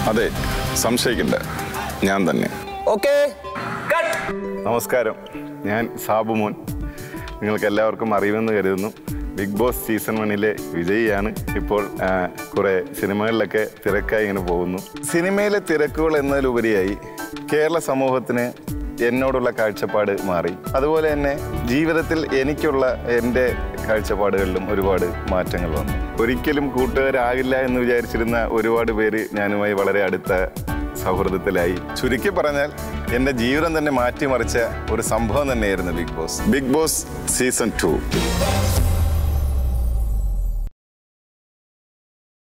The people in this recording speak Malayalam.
അതെ സംശയിക്കണ്ട ഞാൻ തന്നെ ഓക്കെ നമസ്കാരം ഞാൻ സാബുമോൻ നിങ്ങൾക്ക് എല്ലാവർക്കും അറിയുമെന്ന് കരുതുന്നു ബിഗ് ബോസ് സീസൺ വണ്ണിലെ വിജയിയാണ് ഇപ്പോൾ ആ, കുറേ സിനിമകളിലൊക്കെ തിരക്കായി ഇങ്ങനെ പോകുന്നു സിനിമയിലെ തിരക്കുകൾ എന്നതിലുപരിയായി കേരള സമൂഹത്തിന് എന്നോടുള്ള കാഴ്ചപ്പാട് മാറി അതുപോലെ തന്നെ ജീവിതത്തിൽ എനിക്കുള്ള എൻ്റെ കാഴ്ചപ്പാടുകളിലും ഒരുപാട് മാറ്റങ്ങൾ വന്നു ഒരിക്കലും കൂട്ടുകാരാകില്ല എന്ന് വിചാരിച്ചിരുന്ന ഒരുപാട് പേര് ഞാനുമായി വളരെ അടുത്ത സൗഹൃദത്തിലായി ചുരുക്കി പറഞ്ഞാൽ എൻ്റെ ജീവിതം തന്നെ മാറ്റിമറിച്ച ഒരു സംഭവം തന്നെയായിരുന്നു Bigg Boss Bigg Boss season to